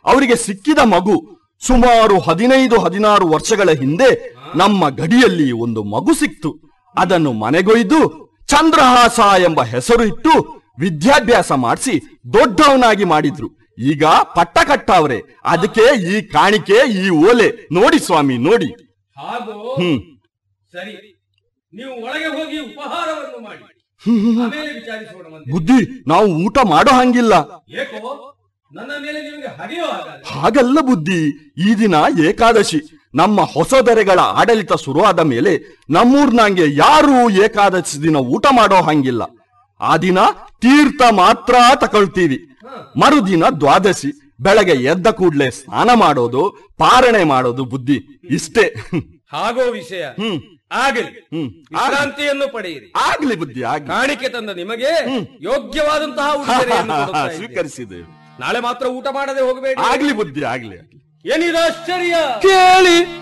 ಅವರಿಗೆ ಸಿಕ್ಕಿದ ಮಗು ಸುಮಾರು ಹದಿನೈದು ಹದಿನಾರು ವರ್ಷಗಳ ಹಿಂದೆ ನಮ್ಮ ಗಡಿಯಲ್ಲಿ ಒಂದು ಮಗು ಸಿಕ್ತು ಅದನ್ನು ಮನೆಗೊಯ್ದು ಚಂದ್ರಹಾಸ ಎಂಬ ಹೆಸರು ಇಟ್ಟು ವಿದ್ಯಾಭ್ಯಾಸ ಮಾಡಿಸಿ ದೊಡ್ಡವನಾಗಿ ಮಾಡಿದ್ರು ಈಗ ಪಟ್ಟ ಕಟ್ಟವ್ರೆ ಅದಕ್ಕೆ ಈ ಕಾಣಿಕೆ ಈ ಓಲೆ ನೋಡಿ ಸ್ವಾಮಿ ನೋಡಿ ಹಾಗೂ ಹ್ಮ್ ಸರಿ ನೀವು ಒಳಗೆ ಹೋಗಿ ಉಪಹಾರವನ್ನು ಮಾಡಿ ಆಮೇಲೆ ವಿಚಾರಿಸೋಣ ಮಂದಿ ಬುದ್ಧಿ ನಾವು ಊಟ ಮಾಡೋ ಹಂಗಿಲ್ಲ ಏಕೋ ನನ್ನ ಮೇಲೆ ನಿಮಗೆ ಹಗೆಯೋ ಹಾಗಾದ್ರೆ ಹಾಗಲ್ಲ ಬುದ್ಧಿ ಈ ದಿನ ಏಕಾದಶಿ ನಮ್ಮ ಹೊಸ ದೊರೆಗಳ ಆಡಳಿತ ಶುರುವಾದ ಮೇಲೆ ನಮ್ಮೂರ್ನಂಗೆ ಯಾರು ಏಕಾದಶಿ ದಿನ ಊಟ ಮಾಡೋ ಹಂಗಿಲ್ಲ ಆ ದಿನ ತೀರ್ಥ ಮಾತ್ರ ತಕೊಳ್ತೀವಿ ಮರುದಿನ ದ್ವಾದಶಿ ಬೆಳಗ್ಗೆ ಎದ್ದ ಕೂಡ್ಲೆ ಸ್ನಾನ ಮಾಡೋದು ಪಾರಣೆ ಮಾಡೋದು ಬುದ್ಧಿ ಇಷ್ಟೇ ಹಾಗೋ ವಿಷಯ ಹ್ಮ್ ಆಗಲಿ ಹ್ಮ್ ವಿಶ್ರಾಂತಿಯನ್ನು ಪಡೆಯಿರಿ ಆಗ್ಲಿ ಬುದ್ಧಿ ಆಗ್ಲಿ ಕಾಣಿಕೆ ತಂದ ನಿಮಗೆ ಯೋಗ್ಯವಾದಂತಹ ಉಡುಗೊರೆಯನ್ನು ಕೊಡುತ್ತಾ ಇದ್ದೇನೆ. ಸ್ವೀಕರಿಸಿದ್ದೇವೆ ನಾಳೆ ಮಾತ್ರ ಊಟ ಮಾಡದೆ ಹೋಗಬೇಡಿ ಆಗ್ಲಿ ಬುದ್ಧಿ ಆಗ್ಲಿ ಏನಿದು ಆಶ್ಚರ್ಯ ಕೇಳಿ